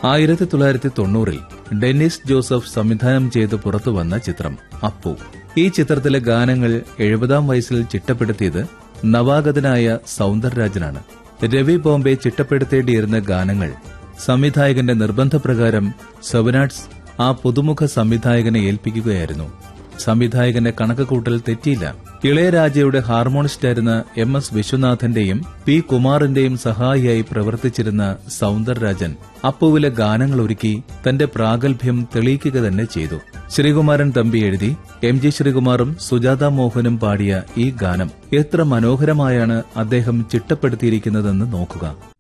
ആയിരത്തി തൊള്ളായിരത്തി തൊണ്ണൂറിൽ ഡെന്നിസ് ജോസഫ് സംവിധാനം ചെയ്ത് പുറത്തുവന്ന ചിത്രം അപ്പു ഈ ചിത്രത്തിലെ ഗാനങ്ങൾ എഴുപതാം വയസ്സിൽ ചിട്ടപ്പെടുത്തിയത് നവാഗതനായ സൗന്ദർരാജനാണ് രവി ബോംബെ ചിട്ടപ്പെടുത്തേണ്ടിയിരുന്ന ഗാനങ്ങൾ സംവിധായകന്റെ നിർബന്ധപ്രകാരം സെവനാട്സ് ആ പുതുമുഖ സംവിധായകനെ ഏൽപ്പിക്കുകയായിരുന്നു സംവിധായകന്റെ കണക്കുകൂട്ടൽ തെറ്റിയില്ല ഇളയരാജയുടെ ഹാർമോണിസ്റ്റായിരുന്ന എം എസ് വിശ്വനാഥന്റെയും പി കുമാറിന്റെയും സഹായിയായി പ്രവർത്തിച്ചിരുന്ന സൗന്ദർരാജൻ അപ്പുവിലെ ഗാനങ്ങൾ ഒരുക്കി തന്റെ പ്രാഗൽഭ്യം തെളിയിക്കുക തന്നെ ചെയ്തു ശ്രീകുമാരൻ തമ്പി എഴുതി എം ജി ശ്രീകുമാറും സുജാത മോഹനും പാടിയ ഈ ഗാനം എത്ര മനോഹരമായാണ് അദ്ദേഹം ചിട്ടപ്പെടുത്തിയിരിക്കുന്നതെന്ന് നോക്കുക